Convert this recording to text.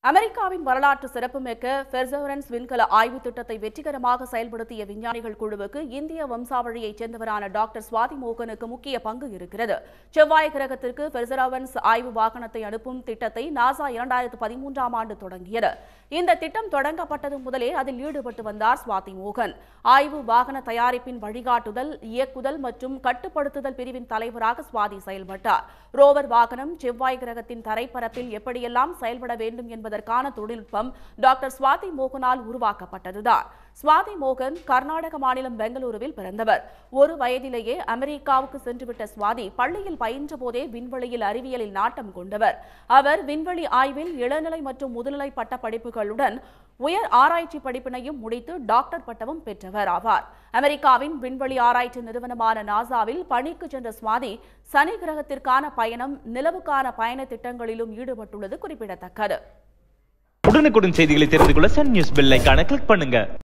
அமெரிக்காவின் வரலாற்று சிறப்புமிக்க பெர்சவரன்ஸ் விண்கல ஆய்வு திட்டத்தை வெற்றிகரமாக செயல்படுத்திய விஞ்ஞானிகள் குழுவுக்கு இந்திய வம்சாவழியைச் சேர்ந்தவரான டாக்டர் சுவாதி மோகனுக்கு முக்கிய பங்கு இருக்கிறது செவ்வாய் கிரகத்திற்கு பெர்சவரன்ஸ் ஆய்வு வாகனத்தை அனுப்பும் திட்டத்தை நாசா இரண்டாயிரத்து பதிமூன்றாம் ஆண்டு தொடங்கியது இந்த திட்டம் தொடங்கப்பட்டது முதலே அதில் ஈடுபட்டு வந்தார் சுவாதி மோகன் ஆய்வு வாகன தயாரிப்பின் வழிகாட்டுதல் இயக்குதல் மற்றும் கட்டுப்படுத்துதல் பிரிவின் தலைவராக சுவாதி செயல்பட்டார் ரோவர் வாகனம் செவ்வாய் கிரகத்தின் தரைப்பரப்பில் எப்படியெல்லாம் செயல்பட வேண்டும் என்பதற்கான தொழில்நுட்பம் டாக்டர் சுவாதி மோகனால் உருவாக்கப்பட்டதுதான் சுவாதி மோகன் கர்நாடக மாநிலம் பெங்களூருவில் பிறந்தவர் ஒரு வயதிலேயே அமெரிக்காவுக்கு சென்றுவிட்ட சுவாதி பள்ளியில் பயின்ற போதே விண்வெளியில் அறிவியலில் நாட்டம் கொண்டவர் அவர் விண்வெளி ஆய்வில் இளநிலை மற்றும் முதுநிலை பட்ட படிப்புகளுடன் உயர் ஆராய்ச்சி படிப்பினையும் முடித்து டாக்டர் பட்டமும் பெற்றவர் ஆவார் அமெரிக்காவின் விண்வெளி ஆராய்ச்சி நிறுவனமான நாசாவில் பணிக்கு சென்ற சுவாதி சனி கிரகத்திற்கான பயணம் நிலவுக்கான பயண திட்டங்களிலும் ஈடுபட்டுள்ளது குறிப்பிடத்தக்கது உடனுக்குடன் செய்திகளை தெரிந்து கொள்ள சன் நியூஸ் பெல் ஐகானை கிளிக் பண்ணுங்க